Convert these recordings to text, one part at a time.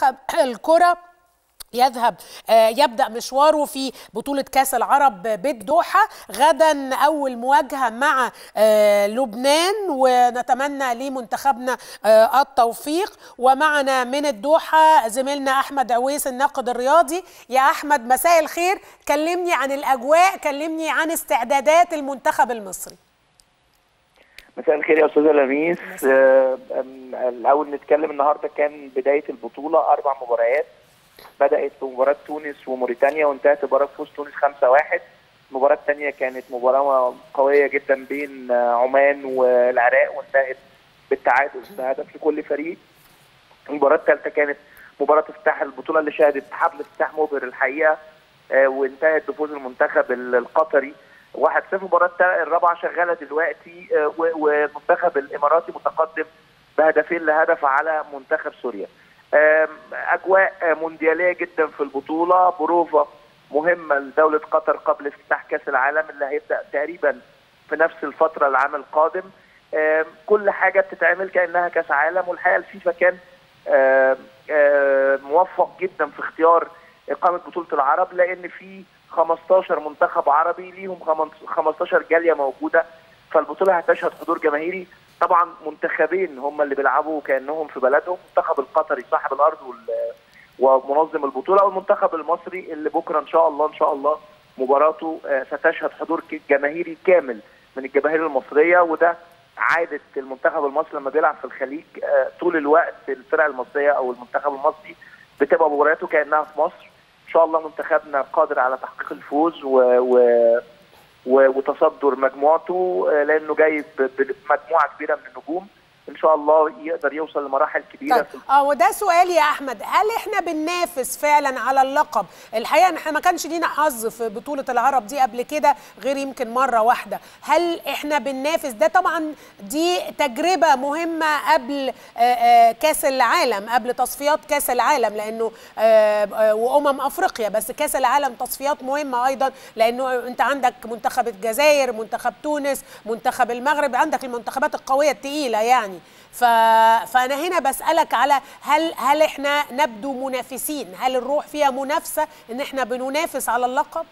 منتخب الكره يذهب يبدا مشواره في بطوله كاس العرب بالدوحه غدا اول مواجهه مع لبنان ونتمنى لمنتخبنا التوفيق ومعنا من الدوحه زميلنا احمد عويس الناقد الرياضي يا احمد مساء الخير كلمني عن الاجواء كلمني عن استعدادات المنتخب المصري مساء الخير يا استاذه لميس آه الاول نتكلم النهارده كان بدايه البطوله اربع مباريات بدات بمباراه تونس وموريتانيا وانتهت بمباراه فوز تونس 5-1 المباراه الثانيه كانت مباراه قويه جدا بين عمان والعراق وانتهت بالتعادل بهدف لكل فريق المباراه الثالثه كانت مباراه افتتاح البطوله اللي شهدت حفل افتتاح مبهر الحقيقه آه وانتهت بفوز المنتخب القطري 1-0 المباراه الرابعه شغاله دلوقتي آه والمنتخب الاماراتي متقدم بهدفين لهدف على منتخب سوريا اجواء موندياليه جدا في البطوله بروفا مهمه لدوله قطر قبل افتتاح كاس العالم اللي هيبدا تقريبا في نفس الفتره العام القادم كل حاجه بتتعمل كانها كاس عالم والحقيقه الفيفا كان موفق جدا في اختيار اقامه بطوله العرب لان في 15 منتخب عربي ليهم 15 جاليه موجوده فالبطوله هتشهد حضور جماهيري طبعا منتخبين هم اللي بيلعبوا كانهم في بلدهم المنتخب القطري صاحب الارض ومنظم البطوله والمنتخب المصري اللي بكره ان شاء الله ان شاء الله مباراته ستشهد حضور جماهيري كامل من الجماهير المصريه وده عاده المنتخب المصري لما بيلعب في الخليج طول الوقت الفرق المصريه او المنتخب المصري بتبقى مبارياته كانها في مصر ان شاء الله منتخبنا قادر على تحقيق الفوز و, و... وتصدر مجموعته لانه جاي بمجموعه كبيره من النجوم ان شاء الله يقدر يوصل لمراحل كبيره طيب. اه وده سؤالي يا احمد هل احنا بننافس فعلا على اللقب الحقيقه احنا ما كانش لينا حظ في بطوله العرب دي قبل كده غير يمكن مره واحده هل احنا بننافس ده طبعا دي تجربه مهمه قبل آآ آآ كاس العالم قبل تصفيات كاس العالم لانه آآ وامم افريقيا بس كاس العالم تصفيات مهمه ايضا لانه انت عندك منتخب الجزائر منتخب تونس منتخب المغرب عندك المنتخبات القويه الثقيله يعني ف... فانا هنا بسالك على هل هل احنا نبدو منافسين هل الروح فيها منافسه ان احنا بننافس على اللقب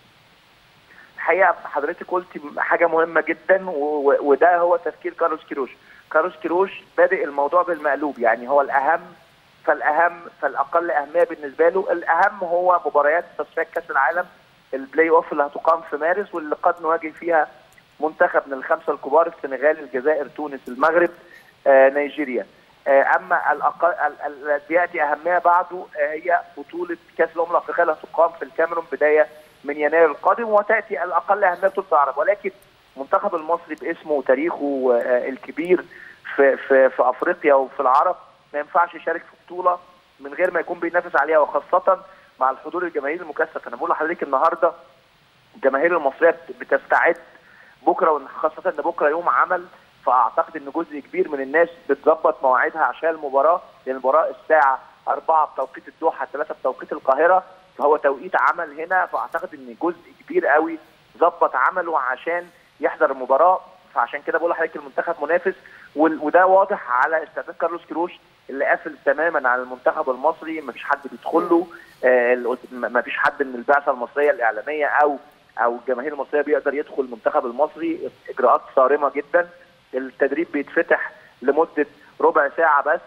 الحقيقه حضرتك قلتي حاجه مهمه جدا و... وده هو تفكير كارلوس كيروش كارلوس كيروش بادئ الموضوع بالمقلوب يعني هو الاهم فالاهم فالاقل اهميه بالنسبه له الاهم هو مباريات تصفيات كاس العالم البلاي اوف اللي هتقام في مارس واللي قد نواجه فيها منتخب من الخمسه الكبار السنغال الجزائر تونس المغرب آه، نيجيريا آه، اما الاقل الذي ياتي اهميه بعده آه، هي بطوله كاس الامم الافريقيه اللي هتقام في الكاميرون بدايه من يناير القادم وتاتي الاقل اهميه بطوله العرب ولكن المنتخب المصري باسمه وتاريخه الكبير في في في افريقيا وفي العرب ما ينفعش يشارك في بطوله من غير ما يكون بينافس عليها وخاصه مع الحضور الجماهيري المكثف انا بقول لحضرتك النهارده الجماهير المصريه بتستعد بكره وخاصه ان بكره يوم عمل فاعتقد ان جزء كبير من الناس بتظبط مواعيدها عشان المباراه لان المباراه الساعه 4 بتوقيت الدوحه 3 بتوقيت القاهره فهو توقيت عمل هنا فاعتقد ان جزء كبير قوي ظبط عمله عشان يحضر المباراه فعشان كده بقول لحضرتك المنتخب منافس وده واضح على استعداد كارلوس كيروش اللي قافل تماما على المنتخب المصري مفيش حد بيدخل له مفيش حد من البعثه المصريه الاعلاميه او او الجماهير المصريه بيقدر يدخل المنتخب المصري اجراءات صارمه جدا التدريب بيتفتح لمده ربع ساعه بس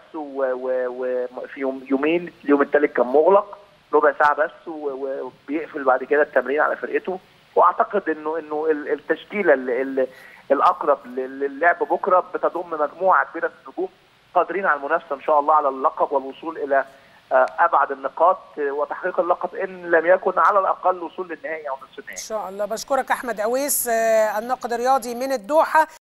وفي يوم يومين اليوم الثالث كان مغلق ربع ساعه بس وبيقفل بعد كده التمرين على فرقته واعتقد انه انه التشكيله اللي الاقرب للعب بكره بتضم مجموعه كبيره من النجوم قادرين على المنافسه ان شاء الله على اللقب والوصول الى ابعد النقاط وتحقيق اللقب ان لم يكن على الاقل الوصول للنهائي او نصف النهائي. ان شاء الله بشكرك احمد عويس الناقد الرياضي من الدوحه